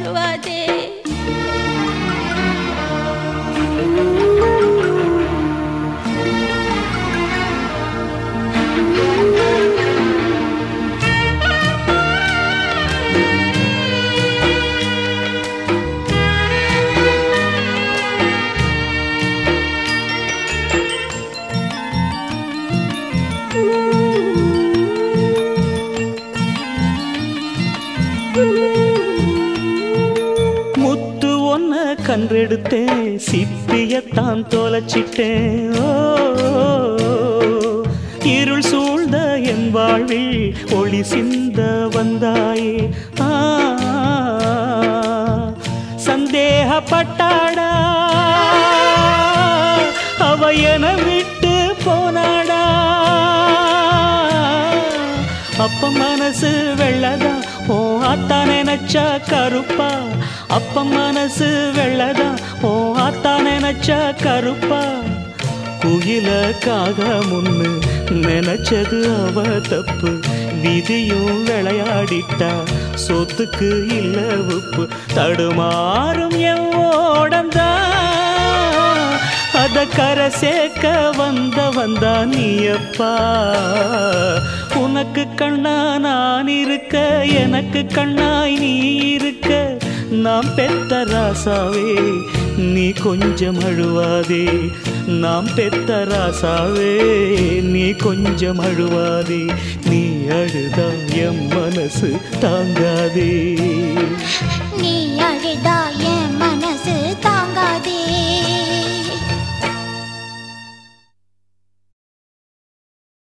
அழுவாதே முத்து ஒன்ன கன்றெடுத்தேன் சிப்பியத்தான் தொலைச்சிட்டேன் ஓ, இருள் சூழ்ந்த என் வாழ்வில் ஒளி சிந்த வந்தாயே ஆ, சந்தேகப்பட்டாடா அவ என விட்டு போனாடா அப்ப மனசு வெள்ளதா ஓ ஆத்தா நினைச்சா கருப்பா அப்ப மனசு வெள்ளதா ஓ ஆத்தா நினைச்சா கருப்பா குயிலக்காக முன்னு நினைச்சது அவ தப்பு விதியும் விளையாடிட்டா சொத்துக்கு இல்ல உப்பு தடுமாறும் என் ஓடம்தான் அத கரை சேர்க்க வந்த வந்தா நீயப்பா உனக்கு கண்ணா நான் இருக்க எனக்கு கண்ணாய் நீ இருக்க நாம் பெத்த ராசாவே நீ கொஞ்சம் அழுவாதே நாம் பெத்த ராசாவே நீ கொஞ்சம் அழுவாதே நீ அழுதா என் மனசு தாங்காதே